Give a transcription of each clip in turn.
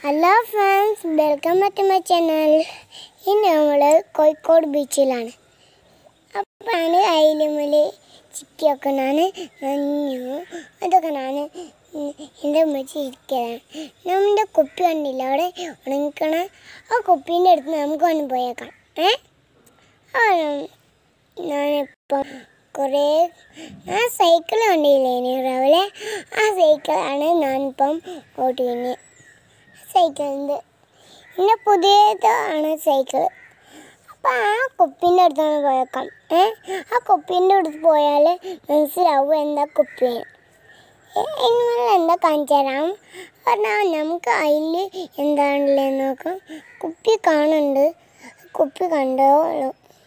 Hello friends welcome back my channel ഇന്ന് നമ്മൾ കോഴിക്കോട് ബീച്ചിലാണ് അപ്പോഴാണ് അയിലുമ്മൽ ചിക്കിയൊക്കെ ഞാൻ നനഞ്ഞു അതൊക്കെ ഞാൻ എൻ്റെ ഉമ്മച്ചി ഇരിക്കലാണ് നമ്മുടെ കുപ്പി കണ്ടില്ല അവിടെ ഉണങ്ങിക്കണ ആ കുപ്പീൻ്റെ അടുത്ത് നമുക്ക് വന്ന് പോയേക്കാം ഏ ആ, ഞാനിപ്പം കുറേ ആ സൈക്കിൾ കണ്ടില്ലേ ഇനി രാവിലെ ആ സൈക്കിളാണ് ഞാനിപ്പം ഓട്ടിക്കുന്നത് സൈക്കിളിൻ്റെ പിന്നെ പുതിയതാണ് സൈക്കിൾ അപ്പം ആ കുപ്പീൻ്റെ അടുത്താണ് പോയേക്കാം ഏ ആ കുപ്പീൻ്റെ അടുത്ത് പോയാൽ മനസ്സിലാവും എന്താ കുപ്പി ഇങ്ങനെ എന്താ കാണിച്ചു തരാം പറഞ്ഞാൽ നമുക്ക് അതിൽ എന്താണല്ലേ നോക്കാം കുപ്പി കാണുന്നുണ്ട് കുപ്പി കണ്ടോളൂ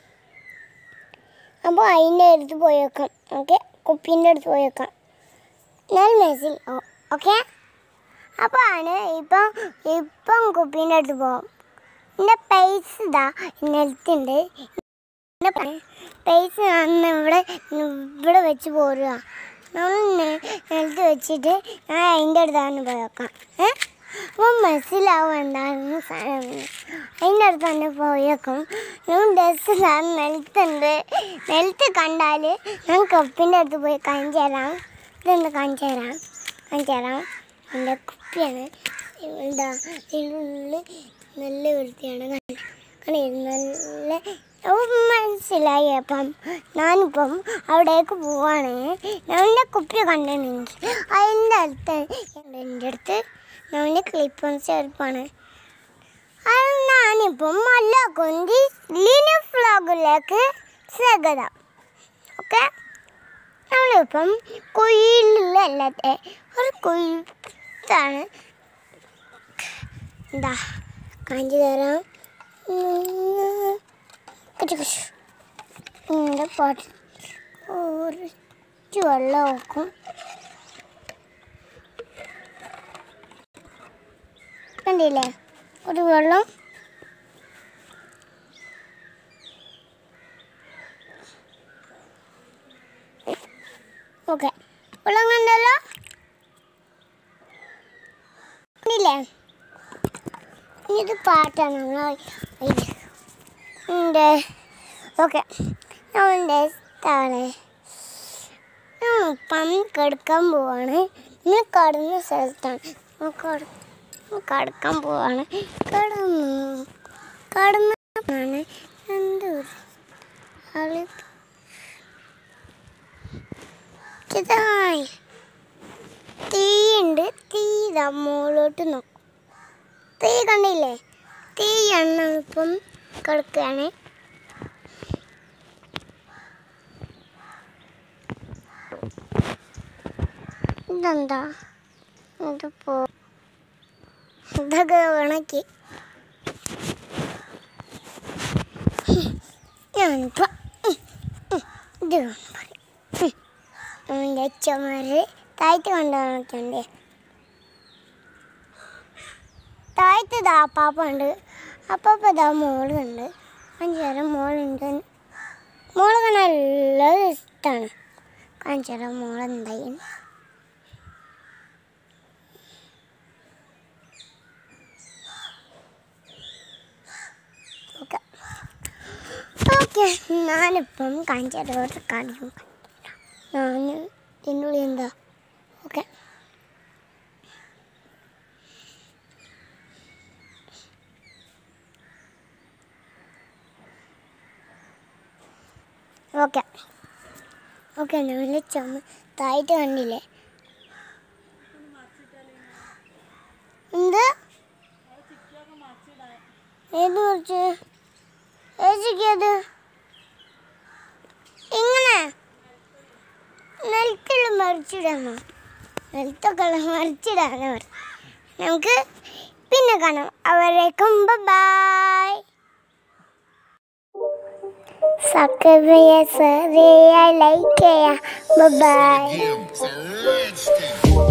അപ്പോൾ അതിൻ്റെ അടുത്ത് പോയേക്കാം ഓക്കെ കുപ്പീൻ്റെ അടുത്ത് പോയേക്കാം എന്നാൽ മനസ്സിലാവും ഓക്കെ അപ്പോൾ ആണ് ഇപ്പം ഇപ്പം കുപ്പീൻ്റെ അടുത്ത് പോകും എൻ്റെ പൈസ ഇതാ നിലത്തുണ്ട് എൻ്റെ പൈസ അന്ന് ഇവിടെ ഇവിടെ വെച്ച് പോരുക നമ്മൾ നെ- നിലത്ത് വെച്ചിട്ട് ഞാൻ അതിൻ്റെ അടുത്താണ് പോയേക്കാം ഏ അപ്പോൾ മനസ്സിലാവും എന്താണെന്ന് സാധനം അതിൻ്റെ അടുത്ത് തന്നെ പോയേക്കും ഞാൻ ഡ്രസ്സ് ഞാൻ നിലത്തുണ്ട് നിലത്ത് കണ്ടാൽ ഞാൻ കപ്പിൻ്റെ അടുത്ത് പോയി കാണിച്ചു തരാം ഇതെന്താ കാണിച്ചു തരാം കാണിച്ചു തരാം എൻ്റെ കുപ്പിയാണ് എന്താ ഇതിനുള്ളിൽ നല്ല വൃത്തിയാണ് കണ്ട കണ്ടേ നല്ല അപ്പം മനസ്സിലായി അപ്പം ഞാനിപ്പം അവിടേക്ക് പോവാണ് ഞങ്ങളുടെ കുപ്പി കണ്ടിട്ടുണ്ടെങ്കിൽ അതിൻ്റെ അടുത്ത് എൻ്റെ അടുത്ത് ഞങ്ങളുടെ ക്ലിപ്പും ചെറുപ്പാണ് അത് ഞാനിപ്പം നല്ല കൊന്തി ലിനു ഫ്ലോഗിലേക്ക് സ്വാഗതം ഓക്കെ നമ്മളിപ്പം കുയിലല്ലാത്ത ഒരു കുയിലാണ് എന്താ കാഞ്ചി തരാം എൻ്റെ പാട്ട് കുറച്ച് വെള്ളം വെക്കും കണ്ടില്ലേ ഒരു വെള്ളം ഓക്കെ വെള്ളം കണ്ടല്ലോ കണ്ടില്ലേ ഇത് പാട്ടാണ് നമ്മൾ ഉണ്ട് ഓക്കെ നമ്മളുടെ താളെ ഇപ്പം കിടക്കാൻ പോവാണ് ഇന്ന് കടന്ന സ്ഥലത്താണ് നമ്മൾ കട- നമ്മൾ കിടക്കാൻ പോവാണ് കിടന്നു കടന്നാണ് എന്ത് ആള് ഇതായി തീയുണ്ട് തീ ഇതാ മുകളിലോട്ട് നോക്കും തീ കണ്ടില്ലേ തീ എണ്ണ ഇപ്പം കിടക്കുകയാണ് ഇതെന്താ ഇതിപ്പോ ഇതൊക്കെ ഉണക്കി ഞാനിപ്പോ ഉം, ഉം, ഇത് പറയും എൻ്റെ ചുമര് താഴ്ത്ത് കൊണ്ട് ഉണക്കണ്ടേ താഴത്ത് ഇതാ അപ്പാപ്പുണ്ട് അപ്പാപ്പ ഇതാ മോളുണ്ട് അഞ്ചര മോളുണ്ട് മോളൊക്കെ നല്ല ഇഷ്ടമാണ് കാണിച്ചര മോളെന്തായി ഓക്കെ ഓക്കെ ഞാനിപ്പം കാണിച്ചരോട്ട് കാണിക്കും ഞാൻ എന്നുള്ളിൽ എന്താ ഓക്കെ ഓക്കെ ഓക്കെ നമ്മൾ ചുമ തായിട്ട് കണ്ടില്ലേ എന്ത് ഏത് കുറച്ച് ഏച്ചിക്കത് ഇങ്ങനെ നിലത്തുള്ള മറിച്ചിടാമോ നിലത്തൊക്കെ മറിച്ചിടാനോ നമുക്ക് പിന്നെ കാണാം അവരേക്കും ബൈ സബ്സ്ക്രൈബ് ചെയ്യുക ഷെയർ ചെയ്യുക ലൈക്ക് ചെയ്യുക bye Damn, it's a rich thing.